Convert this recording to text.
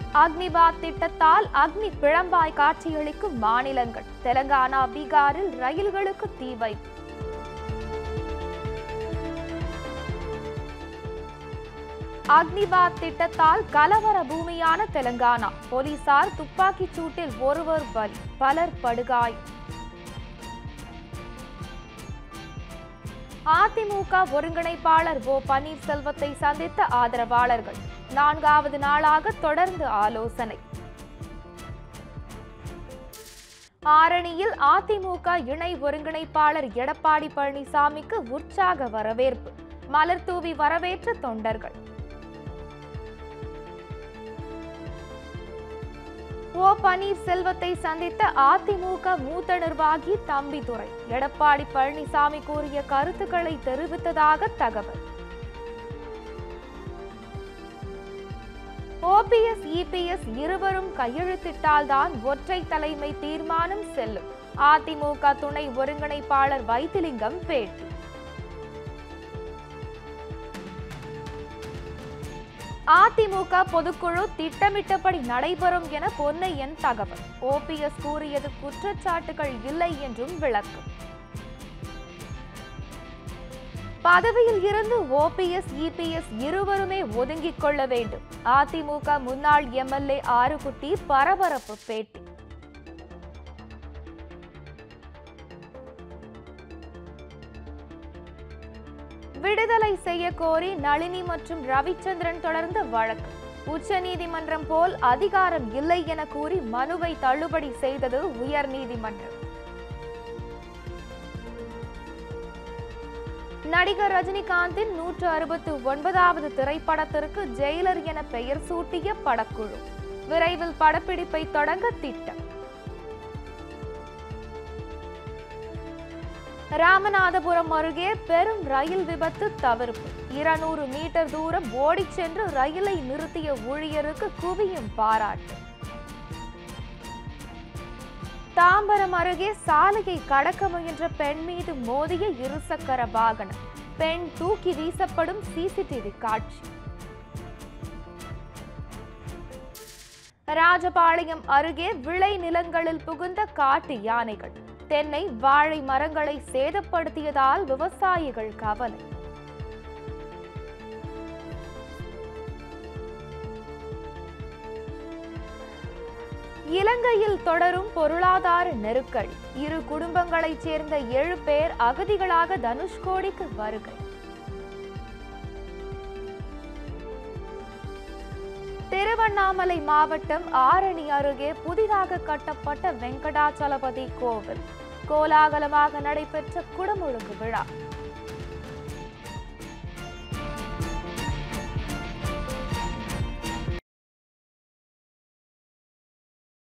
அக்னிபாத் திட்டத்தால் அக்னி பிழம்பாய் காட்சியளிக்கும் மாநிலங்கள் தெலங்கானா பீகாரில் ரயில்களுக்கு தீ வைப்பு அக்னிபாத் திட்டத்தால் கலவர பூமியான தெலங்கானா போலீசார் துப்பாக்கிச் சூட்டில் ஒருவர் பலி பலர் படுகாயம் அதிமுக ஒருங்கிணைப்பாளர் ஓ பன்னீர்செல்வத்தை சந்தித்த ஆதரவாளர்கள் நான்காவது நாளாக தொடர்ந்து ஆலோசனை ஆரணியில் அதிமுக இணை ஒருங்கிணைப்பாளர் எடப்பாடி பழனிசாமிக்கு உற்சாக வரவேற்பு மலர் தூவி வரவேற்ற தொண்டர்கள் ஓ பன்னீர்செல்வத்தை சந்தித்த அதிமுக மூத்த நிர்வாகி தம்பிதுரை எடப்பாடி பழனிசாமி கூறிய கருத்துக்களை தெரிவித்ததாக தகவல் ஓபிஎஸ் இபிஎஸ் இருவரும் கையெழுத்திட்டால்தான் ஒற்றை தலைமை தீர்மானம் செல்லும் அதிமுக துணை ஒருங்கிணைப்பாளர் வைத்திலிங்கம் பேட்டி அதிமுக பொதுக்குழு திட்டமிட்டபடி நடைபெறும் என பொன்னையன் தகவல் ஓபிஎஸ் கூறியது குற்றச்சாட்டுகள் இல்லை என்றும் விளக்கம் பதவியில் இருந்து ஓபிஎஸ் இபிஎஸ் இருவருமே ஒதுங்கிக் கொள்ள வேண்டும் அதிமுக முன்னாள் எம்எல்ஏ ஆறுகுட்டி பரபரப்பு பேட்டி விடுதலை செய்ய கோரி நளினி மற்றும் ரவிச்சந்திரன் தொடர்ந்த வழக்கு உச்சநீதிமன்றம் போல் அதிகாரம் இல்லை என கூறி மனுவை தள்ளுபடி செய்தது உயர்நீதிமன்றம் நடிகர் ரஜினிகாந்தின் நூற்று அறுபத்து ஒன்பதாவது திரைப்படத்திற்கு ஜெயிலர் என பெயர் சூட்டிய படக்குழு விரைவில் படப்பிடிப்பை தொடங்க திட்டம் ராமநாதபுரம் அருகே பெரும் ரயில் விபத்து தவிர்ப்பு இருநூறு மீட்டர் தூரம் ஓடிச் சென்று ரயிலை நிறுத்திய ஊழியருக்கு குவியும் பாராட்டு தாம்பரம் அருகே சாலையை கடக்க முயன்ற பெண் மீது மோதிய இருசக்கர வாகனம் பெண் தூக்கி வீசப்படும் சிசிடிவி காட்சி ராஜபாளையம் அருகே விளை நிலங்களில் புகுந்த காட்டு யானைகள் தென்னை வாழை மரங்களை சேதப்படுத்தியதால் விவசாயிகள் கவலை இலங்கையில் தொடரும் பொருளாதார நெருக்கடி இரு குடும்பங்களைச் சேர்ந்த ஏழு பேர் அகதிகளாக தனுஷ்கோடிக்கு வருகை திருவண்ணாமலை மாவட்டம் ஆரணி அருகே புதிதாக கட்டப்பட்ட வெங்கடாச்சலபதி கோவில் கோலாகலமாக நடைபெற்ற குடமுழுக்கு விழா